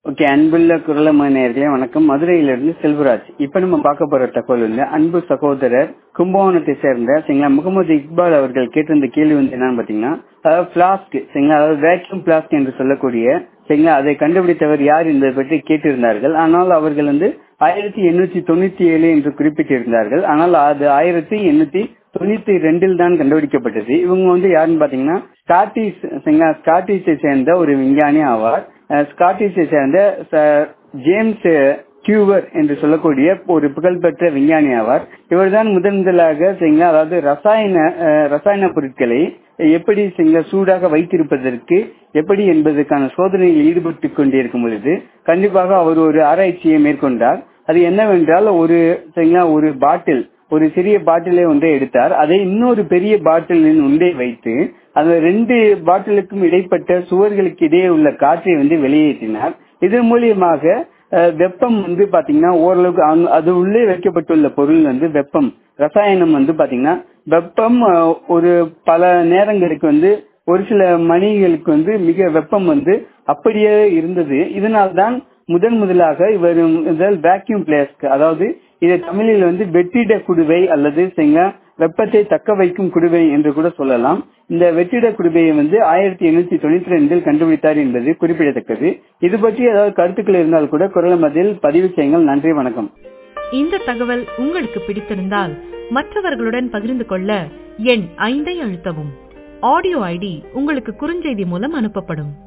okay அன்புள்ள குரலம நேர்களே வணக்கம் மதுரையிலிருந்து செல்வராஜ் இப்ப நம்ம பார்க்க போற தகவல் வந்து அன்பு சகோதரர் கும்பகோணத்தை சேர்ந்த சரிங்களா முகமது இக்பால் அவர்கள் கேட்டிருந்த கேள்வி வந்து என்னன்னு பாத்தீங்கன்னா அதாவது பிளாஸ்க் சரிங்களா அதாவது வேக்யூம் பிளாஸ்க் என்று சொல்லக்கூடிய சரிங்களா அதை கண்டுபிடித்தவர் யார் என்பதை பற்றி கேட்டிருந்தார்கள் ஆனால் அவர்கள் வந்து ஆயிரத்தி எண்ணூத்தி தொண்ணூத்தி ஏழு என்று குறிப்பிட்டிருந்தார்கள் ஆனால் அது ஆயிரத்தி எண்ணூத்தி தொண்ணூத்தி ரெண்டில் தான் கண்டுபிடிக்கப்பட்டது இவங்க வந்து யாருன்னு பாத்தீங்கன்னா ஸ்காட்டிஷ் சரிங்களா ஸ்காட்டிஷை சேர்ந்த ஒரு விஞ்ஞானி ஆவார் ஸ்காட்டிஷை சேர்ந்த ஜேம்ஸ் டியூவர் என்று சொல்லக்கூடிய ஒரு புகழ்பெற்ற விஞ்ஞானி ஆவார் இவர்தான் முதன் முதலாக சரிங்களா அதாவது ரசாயன ரசாயன பொருட்களை எப்படி சரிங்களா சூடாக வைத்திருப்பதற்கு எப்படி என்பதற்கான சோதனையில் ஈடுபட்டு கொண்டிருக்கும் பொழுது கண்டிப்பாக அவர் ஒரு ஆராய்ச்சியை மேற்கொண்டார் அது என்னவென்றால் ஒரு சரிங்களா ஒரு பாட்டில் ஒரு சிறிய பாட்டிலை ஒன்றை எடுத்தார் அதை இன்னொரு பெரிய பாட்டிலின் உண்டை வைத்து அந்த ரெண்டு பாட்டிலுக்கும் இடைப்பட்ட சுவர்களுக்கு இடையே உள்ள காற்றை வந்து வெளியேற்றினார் இதன் மூலியமாக வெப்பம் வந்து பாத்தீங்கன்னா ஓரளவுக்கு அது உள்ளே வைக்கப்பட்டுள்ள பொருள் வந்து வெப்பம் ரசாயனம் வந்து பாத்தீங்கன்னா வெப்பம் ஒரு பல நேரங்களுக்கு வந்து ஒரு சில மணிகளுக்கு வந்து மிக வெப்பம் வந்து அப்படியே இருந்தது இதனால்தான் முதன் முதலாக இவர் முதல் வேக்யூம் பிளேஸ்க் அதாவது இதை தமிழில் வந்து வெற்றிட குடுவை அல்லது வெப்பத்தை தக்க வைக்கும் குடுவை என்று கூட சொல்லலாம் இந்த வெற்றிட குடுவையை வந்து ஆயிரத்தி எண்ணூத்தி தொண்ணூத்தி ரெண்டில் கண்டுபிடித்தார் என்பது குறிப்பிடத்தக்கது இது பற்றி ஏதாவது கருத்துக்கள் இருந்தால் கூட குரல் மதில் பதிவு செய்யுங்கள் நன்றி வணக்கம் இந்த தகவல் உங்களுக்கு பிடித்திருந்தால் மற்றவர்களுடன் பகிர்ந்து கொள்ள எண் ஐந்தை அழுத்தவும் ஆடியோ ஐடி உங்களுக்கு குறுஞ்செய்தி மூலம் அனுப்பப்படும்